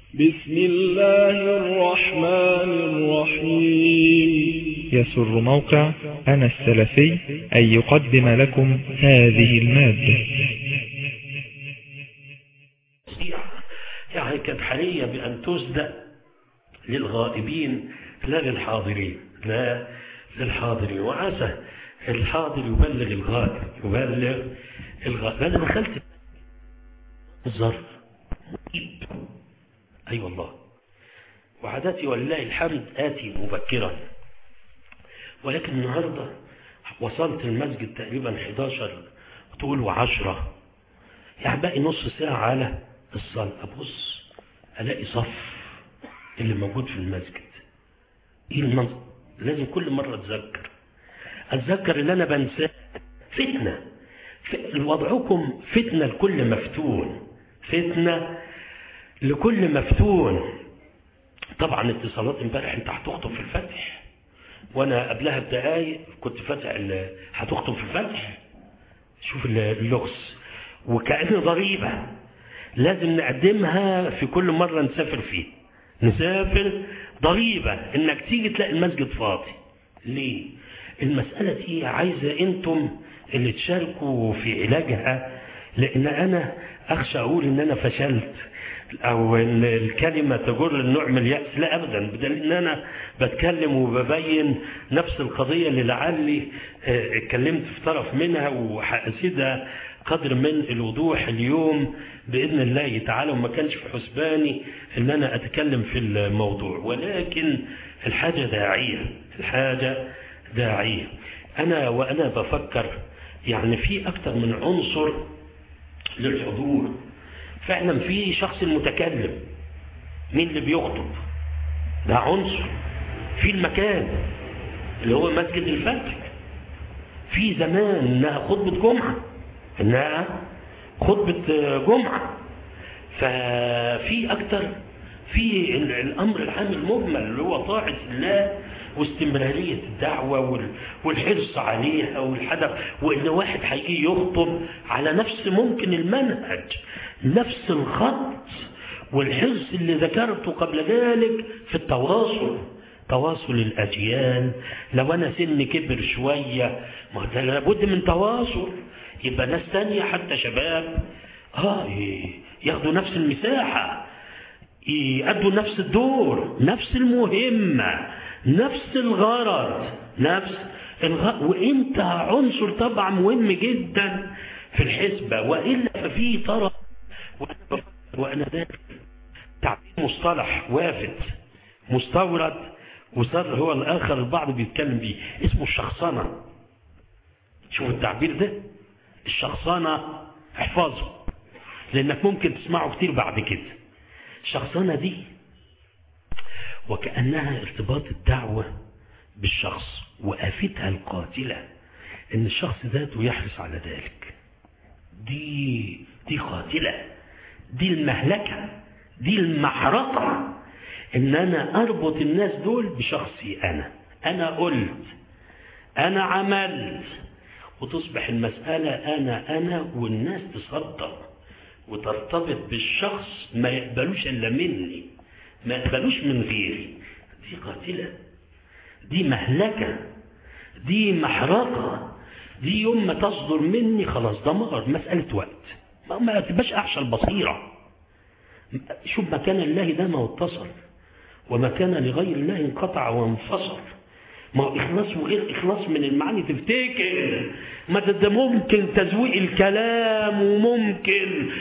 بسم الله الرحمن الرحيم يسر موقع أنا السلفي أن يقدم لكم هذه المادة يعني كانت حرية بأن تسدأ للغائبين لا للحاضرين لا للحاضرين وعسى الحاضر يبلغ الغائب يبلغ الغائب أنا دخلت الظرف مجيب أي أيوة والله وعادتي ولله الحمد آتي مبكرا ولكن النهاردة وصلت المسجد تقريبا 11 تقول وعشرة يعني باقي نص ساعة على الصلاة أبص ألاقي صف اللي موجود في المسجد إيه المنظر لازم كل مرة أتذكر أتذكر اللي أنا بنساه فتنة وضعكم فتنة لكل مفتون فتنة لكل مفتون طبعا اتصالات امبارح انت هتخطب في الفتح وانا قبلها بدقايق كنت فاتح هتخطب في الفتح شوف اللغز وكأن ضريبة لازم نقدمها في كل مرة نسافر فيه نسافر ضريبة انك تيجي تلاقي المسجد فاضي ليه المسألة دي عايزة انتم اللي تشاركوا في علاجها لان انا اخشى اقول ان انا فشلت او ان الكلمة تجر النوع من اليأس لا ابدا بدل ان انا بتكلم وببين نفس القضية اللي لعلي اتكلمت في طرف منها وهأزيدها قدر من الوضوح اليوم بإذن الله تعالى وما كانش في حسباني ان انا اتكلم في الموضوع ولكن الحاجة داعية الحاجة داعية انا وانا بفكر يعني في اكتر من عنصر للحضور فعلا في شخص المتكلم مين اللي بيخطب ده عنصر في المكان اللي هو مسجد الفتح في زمان انها خطبة جمعة انها خطبة جمعة ففي اكتر في الامر العام المجمل اللي هو طاعة الله واستمرارية الدعوة والحرص عليها والحدث وإن واحد هيجي يخطب على نفس ممكن المنهج نفس الخط والحرص اللي ذكرته قبل ذلك في التواصل تواصل الأجيال لو أنا سن كبر شوية ما ده لابد من تواصل يبقى ناس تانية حتى شباب آه ياخدوا نفس المساحة يأدوا نفس الدور نفس المهمة نفس الغرض نفس الغرض وانت عنصر طبعا مهم جدا في الحسبة وإلا ففي طرف وأنا ذلك تعبير مصطلح وافد مستورد وصار هو الآخر البعض بيتكلم بيه اسمه الشخصنة شوف التعبير ده الشخصنة احفظه لأنك ممكن تسمعه كتير بعد كده الشخصنة دي وكأنها ارتباط الدعوة بالشخص وآفتها القاتلة ان الشخص ذاته يحرص على ذلك دي دي قاتلة دي المهلكة دي المحرقة ان انا اربط الناس دول بشخصي انا انا قلت انا عملت وتصبح المسألة انا انا والناس تصدق وترتبط بالشخص ما يقبلوش الا مني ما يقبلوش من غيري دي قاتلة دي مهلكة دي محرقة دي يوم ما تصدر مني خلاص دمار مسألة وقت ما, ما تبقاش أعشى البصيرة شوف مكان الله ده ما اتصل وما كان لغير الله انقطع وانفصل ما هو إخلاص وغير إخلاص من المعاني تفتكر ما ده ممكن تزويق الكلام وممكن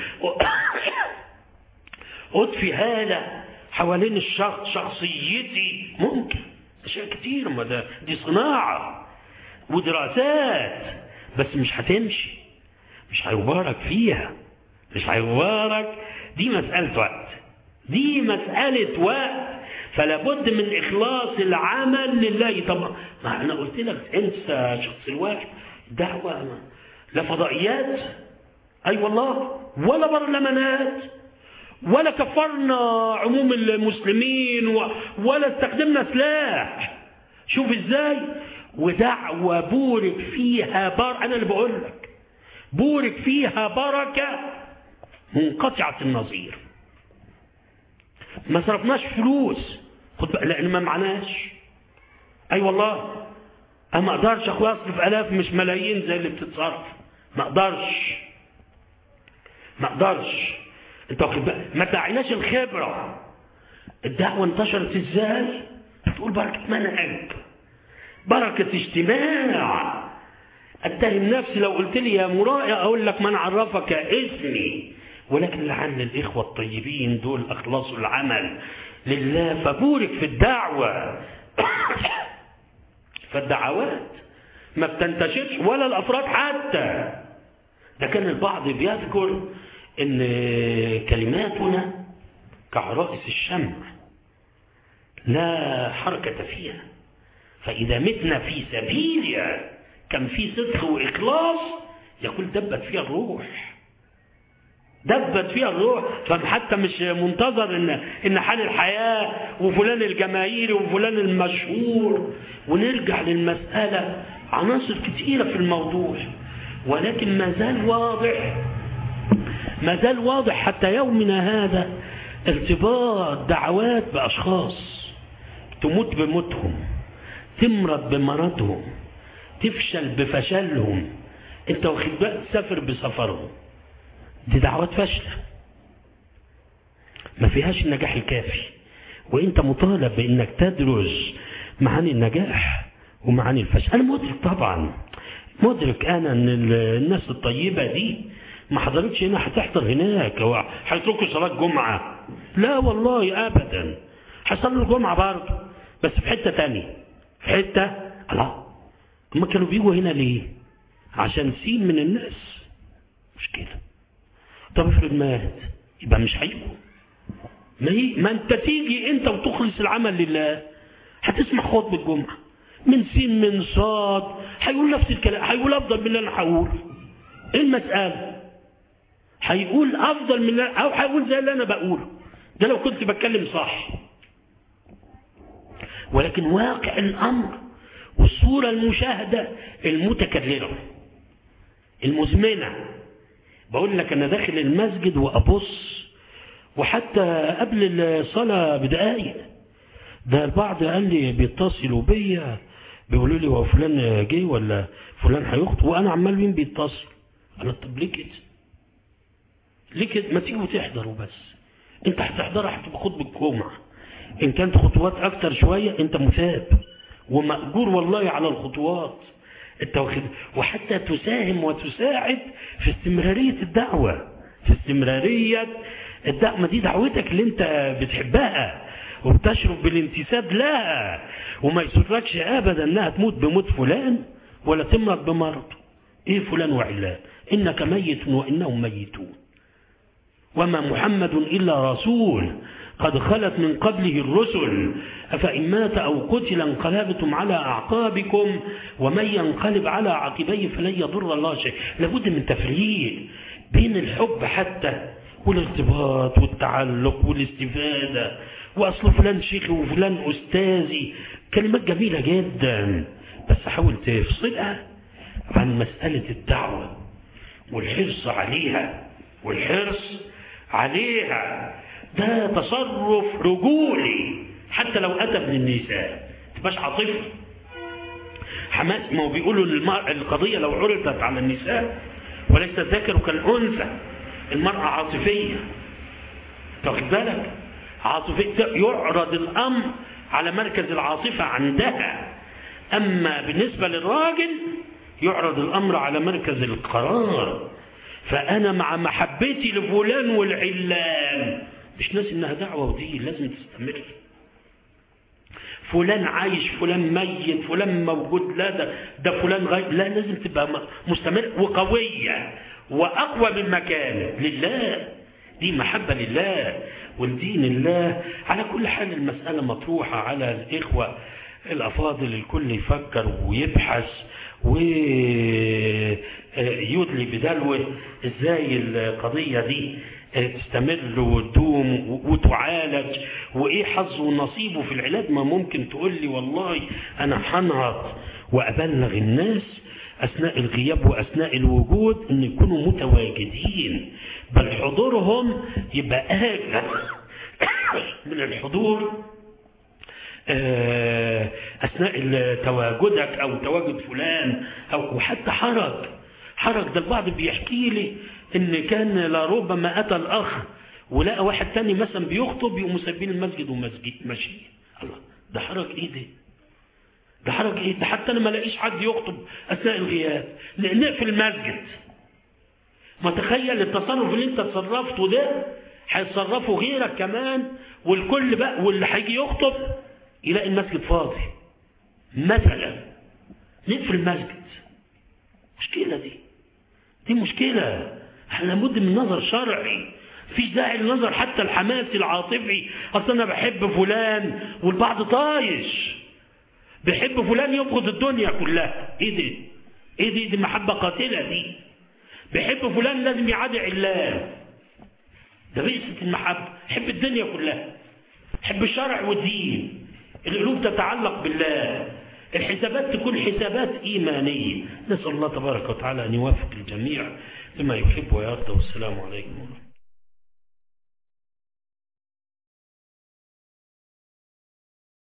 أضفي هالة حوالين الشخص شخصيتي ممكن أشياء كتير ما ده دي صناعة ودراسات بس مش هتمشي مش هيبارك فيها مش هيبارك دي مسألة وقت دي مسألة وقت فلا بد من إخلاص العمل لله طبعا ما أنا قلت لك انسى شخص الواحد دعوة لا فضائيات أي أيوة والله ولا برلمانات ولا كفرنا عموم المسلمين ولا استخدمنا سلاح شوف ازاي ودعوة بورك فيها بر أنا اللي بقول لك بورك فيها بركة منقطعة النظير ما صرفناش فلوس خد بقى لان ما معناش اي والله انا ما اقدرش اخويا اصرف الاف مش ملايين زي اللي بتتصرف ما اقدرش ما اقدرش انت واخد بالك ما دعيناش الخبره الدعوه انتشرت ازاي تقول بركه منهج بركه اجتماع اتهم نفسي لو قلت لي يا مرائي اقول لك من عرفك اسمي ولكن لعل الاخوه الطيبين دول اخلصوا العمل لله فبورك في الدعوه فالدعوات ما بتنتشرش ولا الافراد حتى ده كان البعض بيذكر ان كلماتنا كعرائس الشمع لا حركة فيها فإذا متنا في سبيلها كان في صدق وإخلاص يقول دبت فيها الروح دبت فيها الروح فحتى مش منتظر ان ان حال الحياه وفلان الجماهيري وفلان المشهور ونرجع للمساله عناصر كثيره في الموضوع ولكن ما زال واضح ما زال واضح حتى يومنا هذا ارتباط دعوات باشخاص تموت بموتهم تمرض بمرضهم تفشل بفشلهم انت واخد بالك تسافر بسفرهم دي دعوات فاشلة ما فيهاش النجاح الكافي وانت مطالب بانك تدرس معاني النجاح ومعاني الفشل انا مدرك طبعا مدرك انا ان الناس الطيبة دي ما حضرتش هنا هتحضر هناك هو هيتركوا صلاة جمعة لا والله ابدا هيصلوا الجمعة برضه بس في حتة تانية في حتة الله هم كانوا بيجوا هنا ليه عشان سين من الناس مشكله طب افرض مات يبقى مش هيجوا ما, هي ما انت تيجي انت وتخلص العمل لله هتسمع خطبة الجمعة من سين من صاد هيقول نفس الكلام هيقول افضل من اللي انا هقول ايه المسألة هيقول افضل من اللي او هيقول زي اللي انا بقوله ده لو كنت بتكلم صح ولكن واقع الامر والصورة المشاهدة المتكررة المزمنة بقول لك انا داخل المسجد وابص وحتى قبل الصلاه بدقايق ده البعض قال لي بيتصلوا بيا بيقولوا لي هو فلان جه ولا فلان هيخطب وانا عمال مين بيتصل انا طب ليه كده ليه كده ما تيجوا تحضروا بس انت هتحضرها هتبقى خطبه جمعه ان كانت خطوات اكتر شويه انت مثاب ومأجور والله على الخطوات انت واخد وحتى تساهم وتساعد في استمرارية الدعوة في استمرارية الدعوة دي دعوتك اللي انت بتحبها وبتشرف بالانتساب لها وما يسركش ابدا انها تموت بموت فلان ولا تمرض بمرض ايه فلان وعلان انك ميت وانهم ميتون وما محمد الا رسول قد خلت من قبله الرسل أفإن مات أو قتل انقلبتم على أعقابكم ومن ينقلب على عقبيه فلن يضر الله شيء لابد من تفريق بين الحب حتى والارتباط والتعلق والاستفادة وأصل فلان شيخي وفلان أستاذي كلمات جميلة جدا بس حاول تفصلها عن مسألة الدعوة والحرص عليها والحرص عليها ده تصرف رجولي حتى لو أتى من النساء تبقاش عاطفي حماس ما هو بيقولوا القضية لو عرضت على النساء وليس الذكر كالأنثى المرأة عاطفية تاخد بالك عاطفية يعرض الأمر على مركز العاطفة عندها أما بالنسبة للراجل يعرض الأمر على مركز القرار فأنا مع محبتي لفلان والعلان مش ناس انها دعوة ودي لازم تستمر فلان عايش فلان ميت فلان موجود لا ده, ده فلان غير لا لازم تبقى مستمر وقوية وأقوى من مكانه لله دي محبة لله والدين الله على كل حال المسألة مطروحة على الإخوة الأفاضل الكل يفكر ويبحث ويدلي بدلوه ازاي القضية دي تستمر وتدوم وتعالج وايه حظه ونصيبه في العلاج ما ممكن تقول لي والله انا هنهض وابلغ الناس اثناء الغياب واثناء الوجود ان يكونوا متواجدين بل حضورهم يبقى اجر من الحضور آه، أثناء تواجدك أو تواجد فلان أو وحتى حرج حرج ده البعض بيحكي لي إن كان لربما أتى الأخ ولقى واحد تاني مثلا بيخطب يقوموا سايبين المسجد ومسجد ماشي الله ده حرج إيه ده؟ ده حرج إيه؟ ده حتى أنا ما لاقيش حد يخطب أثناء الغياب نقفل المسجد ما تخيل التصرف اللي انت تصرفته ده هيتصرفه غيرك كمان والكل بقى واللي هيجي يخطب يلاقي المسجد فاضي مثلا نقفل المسجد مشكلة دي دي مشكلة احنا لابد من نظر شرعي مفيش داعي للنظر حتى الحماسي العاطفي اصل انا بحب فلان والبعض طايش بيحب فلان يبغض الدنيا كلها ايه دي ايه دي دي محبة قاتلة دي بيحب فلان لازم يعادي علان ده بئسة المحبة حب الدنيا كلها حب الشرع والدين القلوب تتعلق بالله الحسابات تكون حسابات إيمانية نسأل الله تبارك وتعالى أن يوفق الجميع لما يحب ويرضى والسلام عليكم ورحمة